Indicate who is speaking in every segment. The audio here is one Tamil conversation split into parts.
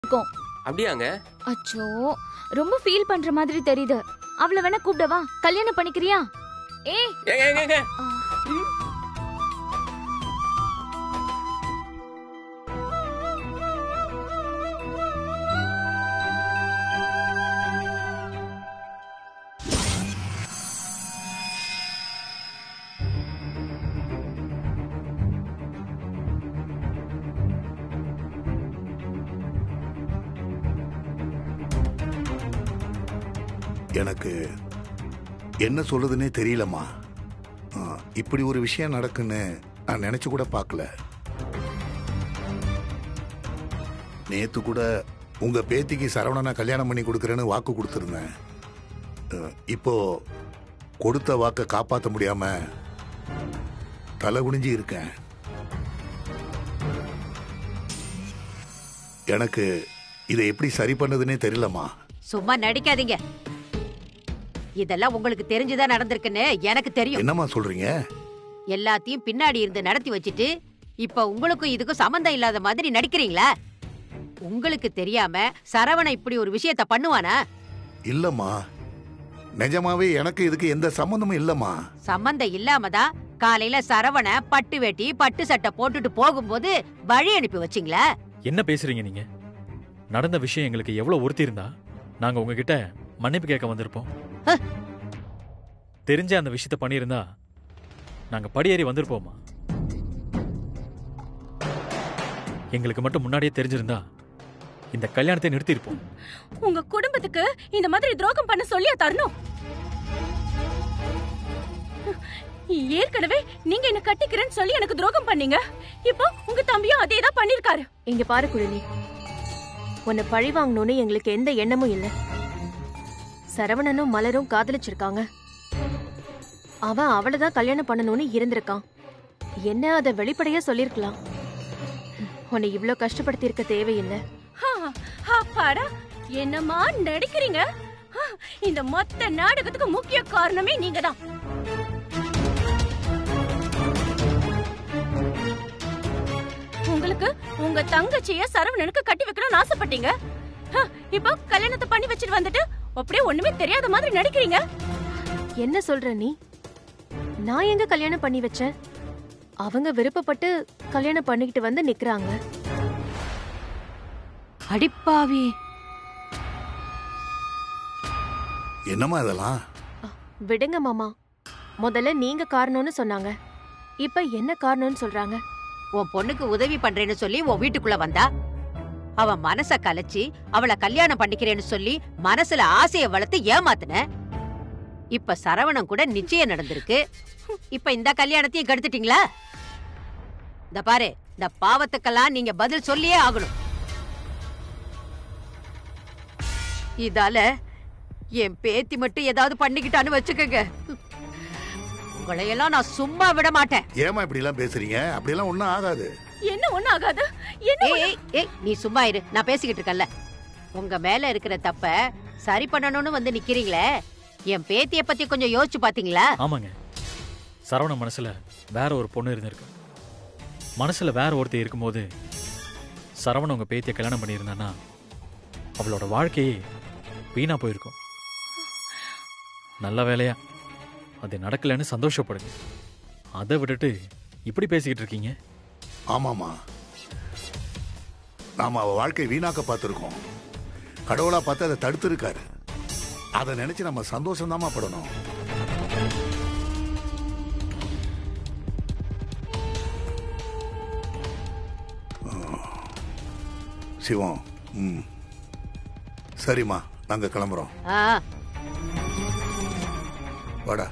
Speaker 1: இருக்கும்
Speaker 2: அப்படியாங்க
Speaker 1: அச்சோ ரொம்ப ஃபீல் பண்ற மாதிரி தெரியுது அவளை வேணா கூப்பிடவா கல்யாணம் பண்ணிக்கிறியா ஏய்
Speaker 2: ஏங்க ஏங்க ஏங்க
Speaker 1: ஆ,
Speaker 3: எனக்கு என்ன சொல்றதுன்னே தெரியலம்மா ஆ, இப்படி ஒரு விஷயம் நடக்குன்னு நான் நினைச்சு கூட பார்க்கல நேத்து கூட உங்க பேத்திக்கு சரவணனை கல்யாணம் பண்ணி கொடுக்கறேன்னு வாக்கு கொடுத்துருந்தேன் ஆ, இப்போ கொடுத்த வாக்கை காப்பாற்ற முடியாம தலை குனிஞ்சு இருக்கேன் எனக்கு இதை எப்படி சரி பண்ணதுன்னே தெரியலம்மா
Speaker 4: சும்மா நடிக்காதீங்க இதெல்லாம் உங்களுக்கு தெரிஞ்சுதான் நடந்திருக்குன்னு எனக்கு தெரியும்
Speaker 3: என்னம்மா சொல்றீங்க
Speaker 4: எல்லாத்தையும் பின்னாடி இருந்து நடத்தி வச்சுட்டு இப்ப உங்களுக்கும் இதுக்கும் சம்மந்தம் இல்லாத மாதிரி நடிக்கிறீங்களா உங்களுக்கு தெரியாம சரவணன் இப்படி ஒரு விஷயத்த பண்ணுவானா
Speaker 3: இல்லம்மா நிஜமாவே எனக்கு இதுக்கு எந்த சம்மந்தமும் இல்லம்மா
Speaker 4: சம்மந்தம் இல்லாம தான் காலையில சரவண பட்டு வெட்டி பட்டு சட்டை போட்டுட்டு போகும்போது வழி அனுப்பி வச்சிங்களா
Speaker 5: என்ன பேசுறீங்க நீங்க நடந்த விஷயம் எங்களுக்கு எவ்வளவு உறுத்தி இருந்தா நாங்க உங்ககிட்ட மன்னிப்பு கேட்க வந்திருப்போம்
Speaker 4: ஹ!
Speaker 5: தெரிஞ்ச அந்த விஷயத்த பண்ணியிருந்தா நாங்க படியேறி வந்திருப்போமா எங்களுக்கு மட்டும் முன்னாடியே தெரிஞ்சிருந்தா இந்த கல்யாணத்தை நிறுத்தியிருப்போம்
Speaker 6: உங்க குடும்பத்துக்கு இந்த மாதிரி துரோகம் பண்ண சொல்லியா தரணும் ஏற்கனவே நீங்க என்ன கட்டிக்கிறேன்னு சொல்லி எனக்கு துரோகம் பண்ணீங்க இப்போ உங்க தம்பியும் அதே தான் பண்ணிருக்காரு
Speaker 7: இங்க பாரு குழலி உன்னை பழி வாங்கணும்னு எங்களுக்கு எந்த எண்ணமும் இல்ல சரவணனும் மலரும் காதலிச்சிருக்காங்க அவன் அவளதான் கல்யாணம் பண்ணணும்னு இருந்திருக்கான் என்ன அதை வெளிப்படையா சொல்லிருக்கலாம் உன்னை இவ்ளோ கஷ்டப்படுத்தி இருக்க தேவையில்லை
Speaker 6: ஹா, அப்பாடா என்னமா நடிக்கிறீங்க ஹா, இந்த மொத்த நாடகத்துக்கு முக்கிய காரணமே நீங்க தான் உங்களுக்கு உங்க தங்கச்சிய சரவணனுக்கு கட்டி வைக்கணும்னு ஆசைப்பட்டீங்க ஹா, இப்போ கல்யாணத்தை பண்ணி வச்சுட்டு வந்துட்டு அப்படியே ஒண்ணுமே தெரியாத மாதிரி நடிக்கிறீங்க
Speaker 7: என்ன சொல்ற நீ நான் எங்க கல்யாணம் பண்ணி வச்சேன் அவங்க விருப்பப்பட்டு கல்யாணம் பண்ணிக்கிட்டு வந்து நிக்கறாங்க
Speaker 4: அடிப்பாவி
Speaker 3: என்னம்மா இதெல்லாம்
Speaker 7: விடுங்க மாமா முதல்ல நீங்க காரணம்னு சொன்னாங்க இப்ப என்ன காரணம்னு சொல்றாங்க
Speaker 4: உன் பொண்ணுக்கு உதவி பண்றேன்னு சொல்லி உன் வீட்டுக்குள்ள வந்தா அவன் மனச கலைச்சு அவளை கல்யாணம் பண்ணிக்கிறேன்னு சொல்லி மனசுல ஆசைய வளர்த்து ஏமாத்துன இப்ப சரவணன் கூட நிச்சயம் நடந்திருக்கு இப்ப இந்த கல்யாணத்தையும் கெடுத்துட்டீங்களா இந்த பாரு இந்த பாவத்துக்கெல்லாம் நீங்க பதில் சொல்லியே ஆகணும் இதால என் பேத்தி மட்டும் ஏதாவது பண்ணிக்கிட்டான்னு வச்சுக்கோங்க உங்களையெல்லாம் நான் சும்மா விட மாட்டேன்
Speaker 3: ஏமா இப்படி எல்லாம் பேசுறீங்க அப்படியெல்லாம் ஒண்ணும் ஆகாது
Speaker 6: என்ன ஒண்ணு ஆகாது என்ன
Speaker 4: ஏய் ஏய், ஏய் நீ சும்மா இரு நான் பேசிக்கிட்டு இருக்கேன்ல உங்க மேல இருக்கிற தப்ப சரி பண்ணணும்னு வந்து நிக்கிறீங்களே என் பேத்திய பத்தி கொஞ்சம் யோசிச்சு பாத்தீங்களா
Speaker 5: ஆமாங்க சரவண மனசுல வேற ஒரு பொண்ணு இருந்திருக்கு மனசுல வேற ஒருத்தர் இருக்கும்போது சரவண உங்க பேத்திய கல்யாணம் பண்ணியிருந்தானா அவளோட வாழ்க்கையே வீணா போயிருக்கும் நல்ல வேலையா அது நடக்கலைன்னு சந்தோஷப்படுங்க அதை விட்டுட்டு இப்படி பேசிக்கிட்டு இருக்கீங்க
Speaker 3: ஆமாமா நாம அவ வாழ்க்கை வீணாக்க பார்த்திருக்கோம் கடவுளா பார்த்து அதை தடுத்திருக்காரு அதை நினைச்சு நம்ம சந்தோஷம் படணும் ஆ. சிவம் ம் சரிம்மா நாங்க கிளம்புறோம்
Speaker 4: ஆ,
Speaker 3: வாடா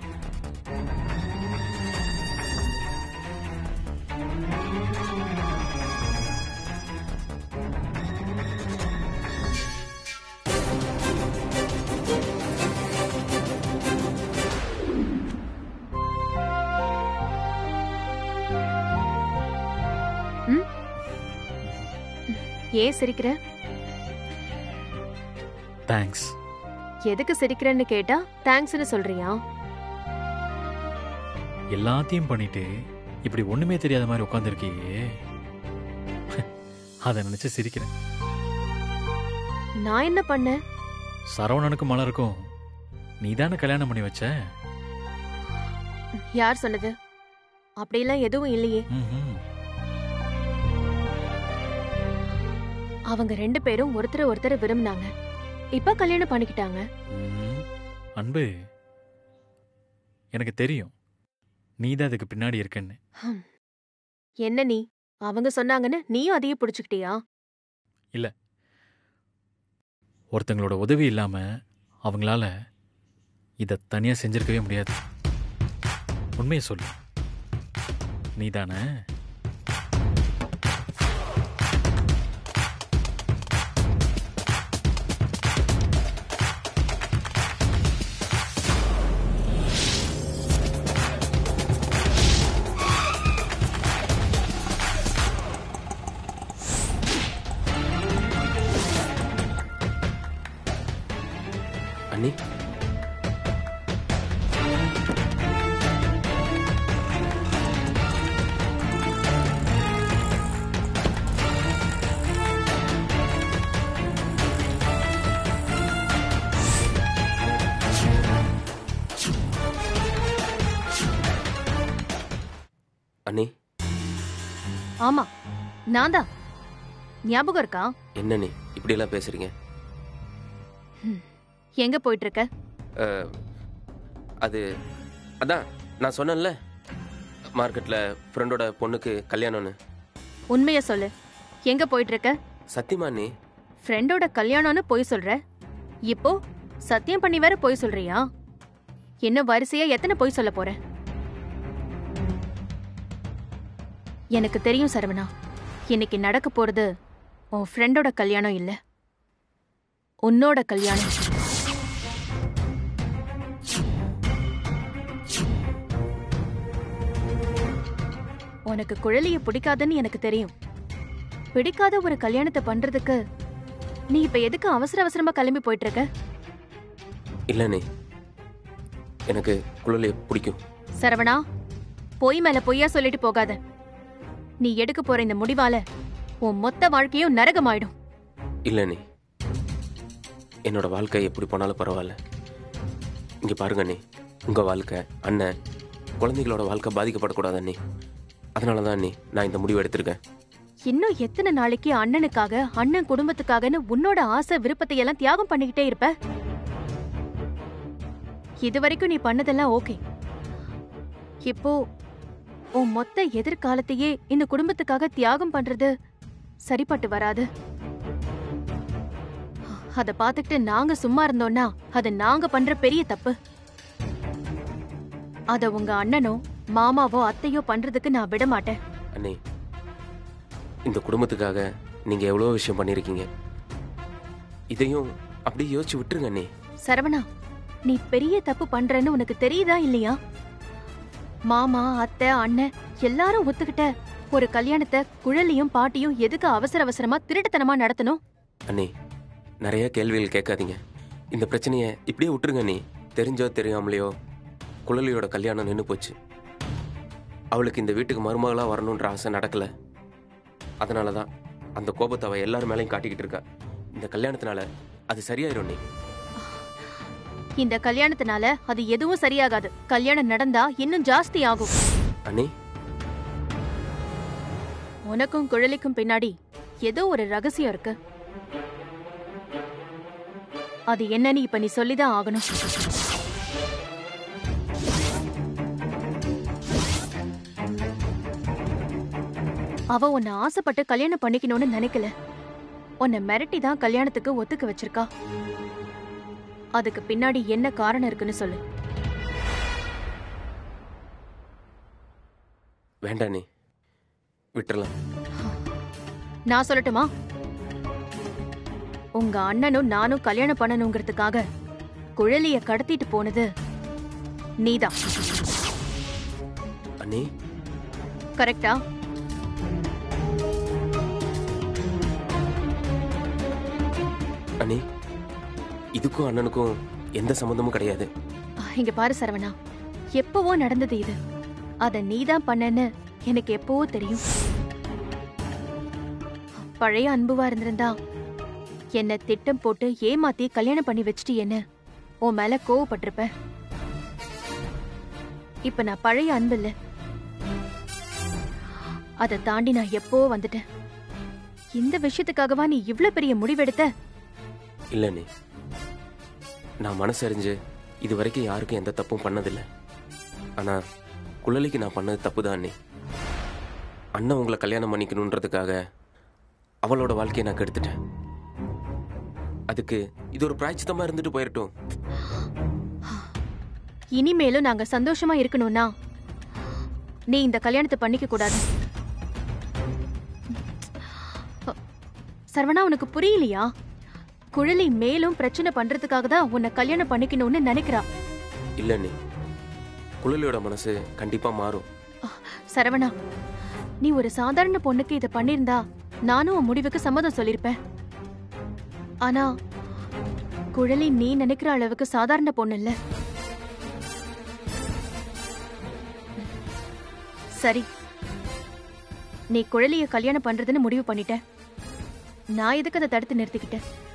Speaker 7: ஏன் சிரிக்கிற
Speaker 5: தேங்க்ஸ்
Speaker 7: எதுக்கு சிரிக்கிறேன்னு கேட்டா தேங்க்ஸ்னு சொல்றியா
Speaker 5: எல்லாத்தையும் பண்ணிட்டு இப்படி ஒண்ணுமே தெரியாத மாதிரி உட்காந்துருக்கியே அதை நினைச்சு சிரிக்கிறேன்
Speaker 7: நான் என்ன பண்ணேன்
Speaker 5: சரவணனுக்கும் மலருக்கும் நீ தானே கல்யாணம் பண்ணி வச்ச
Speaker 7: யார் சொன்னது அப்படிலாம் எதுவும் இல்லையே
Speaker 5: ம்ஹும்.
Speaker 7: அவங்க ரெண்டு பேரும் ஒருத்தர ஒருத்தர் விரும்பினாங்க இப்ப கல்யாணம் பண்ணிக்கிட்டாங்க
Speaker 5: ம். அன்பு எனக்கு தெரியும் நீ தான் அதுக்கு பின்னாடி இருக்கன்னு
Speaker 7: ஹம். என்ன நீ அவங்க சொன்னாங்கன்னு நீயும் அதையே புடிச்சுக்கிட்டியா
Speaker 5: ஒருத்தங்களோட உதவி இல்லாம அவங்களால இதை தனியா செஞ்சிருக்கவே முடியாது உண்மையை சொல்லு நீ தானே
Speaker 2: அண்ணி அண்ணி
Speaker 7: ஆமா நான் தான் ஞாபகம் இருக்கா
Speaker 2: என்ன நீ இப்படியெல்லாம் பேசுறீங்க
Speaker 7: எங்க போயிட்டு இருக்க
Speaker 2: அஹ், அது அதான் நான் சொன்னேன்ல மார்க்கெட்ல ஃப்ரெண்டோட பொண்ணுக்கு கல்யாணம்னு
Speaker 7: உண்மைய சொல்லு எங்க போயிட்டு இருக்க
Speaker 2: சத்தியமா நீ
Speaker 7: ஃப்ரெண்டோட கல்யாணம்னு போய் சொல்ற இப்போ சத்தியம் பண்ணி வேற போய் சொல்றியா என்ன வரிசையா எத்தனை போய் சொல்ல போற எனக்கு தெரியும் சரவணா இன்னைக்கு நடக்க போறது உன் ஃப்ரெண்டோட கல்யாணம் இல்ல உன்னோட கல்யாணம் உனக்கு குழலிய பிடிக்காதுன்னு எனக்கு தெரியும் பிடிக்காத ஒரு கல்யாணத்தை பண்றதுக்கு நீ இப்ப எதுக்கு அவசர அவசரமா கிளம்பி போயிட்டு இருக்க
Speaker 2: இல்ல நீ எனக்கு குழலைய பிடிக்கும்
Speaker 7: சரவணா பொய் மேல பொய்யா சொல்லிட்டு போகாத நீ எடுக்க போற இந்த முடிவால உன் மொத்த வாழ்க்கையும் நரகமாயிடும்
Speaker 2: இல்ல நீ என்னோட வாழ்க்கை எப்படி போனாலும் பரவாயில்ல இங்க பாருங்க அண்ணி உங்க வாழ்க்கை அண்ணன் குழந்தைகளோட வாழ்க்கை பாதிக்கப்படக்கூடாது அண்ணி அதனால தான் அண்ணி நான் இந்த முடிவு எடுத்திருக்கேன்
Speaker 7: இன்னும் எத்தனை நாளைக்கு அண்ணனுக்காக அண்ணன் குடும்பத்துக்காகன்னு உன்னோட ஆசை விருப்பத்தை எல்லாம் தியாகம் பண்ணிக்கிட்டே இருப்ப இது வரைக்கும் நீ பண்ணதெல்லாம் ஓகே இப்போ உன் மொத்த எதிர்காலத்தையே இந்த குடும்பத்துக்காக தியாகம் பண்றது சரிப்பட்டு வராது அத பாத்துக்கிட்டு நாங்க சும்மா இருந்தோம்னா அது நாங்க பண்ற பெரிய தப்பு அத உங்க அண்ணனோ மாமாவோ அத்தையோ பண்றதுக்கு நான் விட மாட்டேன்
Speaker 2: அண்ணி இந்த குடும்பத்துக்காக நீங்க எவ்வளோ விஷயம் பண்ணியிருக்கீங்க இதையும் அப்படியே யோசிச்சு விட்டுருங்க அண்ணி
Speaker 7: சரவணா நீ பெரிய தப்பு பண்றேன்னு உனக்கு தெரியுதா இல்லையா மாமா அத்தை அண்ணன் எல்லாரும் ஒத்துக்கிட்ட ஒரு கல்யாணத்தை குழலியும் பாட்டியும் எதுக்கு அவசர அவசரமா திருட்டுத்தனமா நடத்தணும்
Speaker 2: அண்ணி நிறைய கேள்விகள் கேட்காதீங்க இந்த பிரச்சனையை இப்படியே விட்டுருங்க அண்ணி தெரிஞ்சோ தெரியாமலையோ குழலியோட கல்யாணம் நின்று போச்சு அவளுக்கு இந்த வீட்டுக்கு மருமகளா வரணுன்ற ஆசை நடக்கல அதனால தான் அந்த கோபத்தை அவ எல்லார் மேலேயும் காட்டிக்கிட்டு இருக்கா இந்த கல்யாணத்தினால அது சரியாயிரும் அண்ணி
Speaker 7: இந்த கல்யாணத்தினால அது எதுவும் சரியாகாது கல்யாணம் நடந்தா இன்னும் ஜாஸ்தி ஆகும்
Speaker 2: அண்ணி
Speaker 7: உனக்கும் குழலிக்கும் பின்னாடி ஏதோ ஒரு ரகசியம் இருக்கு அது என்னன்னு இப்ப நீ சொல்லிதான் ஆகணும் அவ உன்னை ஆசைப்பட்டு கல்யாணம் பண்ணிக்கணும்னு நினைக்கல உன்னை மிரட்டி தான் கல்யாணத்துக்கு ஒத்துக்க வச்சிருக்கா அதுக்கு பின்னாடி என்ன காரணம் இருக்குன்னு சொல்லு
Speaker 2: வேண்டாம் அண்ணி விட்டுறலாம்
Speaker 7: நான் சொல்லட்டுமா உங்க அண்ணனும் நானும் கல்யாணம் பண்ணணுங்கிறதுக்காக குழலிய கடத்திட்டு போனது நீதான்
Speaker 2: அண்ணி
Speaker 7: கரெக்டா
Speaker 2: அண்ணி இதுக்கும் அண்ணனுக்கும் எந்த சம்மந்தமும் கிடையாது
Speaker 7: இங்க பாரு சரவணா எப்பவோ நடந்தது இது அத நீதான் பண்ணன்னு எனக்கு எப்பவோ தெரியும் பழைய அன்புவா இருந்திருந்தா என்ன திட்டம் போட்டு ஏமாத்தி கல்யாணம் பண்ணி வச்சுட்டு என்ன உன் மேல கோவப்பட்டிருப்ப இப்ப நான் பழைய அன்பு இல்ல அதை தாண்டி நான் எப்போ வந்துட்டேன் இந்த விஷயத்துக்காகவா நீ இவ்ளோ பெரிய முடிவெடுத்த
Speaker 2: இல்லை நீ நான் மனசறிஞ்சு இது வரைக்கும் யாருக்கும் எந்த தப்பும் பண்ணதில்லை ஆனால் குழலிக்கு நான் பண்ணது தப்பு தான் அண்ணி அண்ணன் உங்களை கல்யாணம் பண்ணிக்கணுன்றதுக்காக அவளோட வாழ்க்கையை நான் கெடுத்துட்டேன் அதுக்கு இது ஒரு பிராய்ச்சித்தமாக இருந்துட்டு போயிடட்டும்
Speaker 7: இனிமேலும் நாங்க சந்தோஷமா இருக்கணும்னா நீ இந்த கல்யாணத்தை பண்ணிக்க கூடாது சரவணா உனக்கு புரியலையா குழலி மேலும் பிரச்சனை பண்றதுக்காக தான் உன்னை கல்யாணம் பண்ணிக்கணும்னு நினைக்கிறா
Speaker 2: இல்லை நீ குழலியோட மனசு கண்டிப்பாக மாறும்
Speaker 7: சரவணா நீ ஒரு சாதாரண பொண்ணுக்கு இதை பண்ணிருந்தா நானும் உன் முடிவுக்கு சம்மதம் சொல்லிருப்பேன் ஆனா குழலி நீ நினைக்கிற அளவுக்கு சாதாரண பொண்ணு இல்ல சரி நீ குழலிய கல்யாணம் பண்றதுன்னு முடிவு பண்ணிட்ட நான் எதுக்கு அதை தடுத்து நிறுத்திக்கிட்டேன்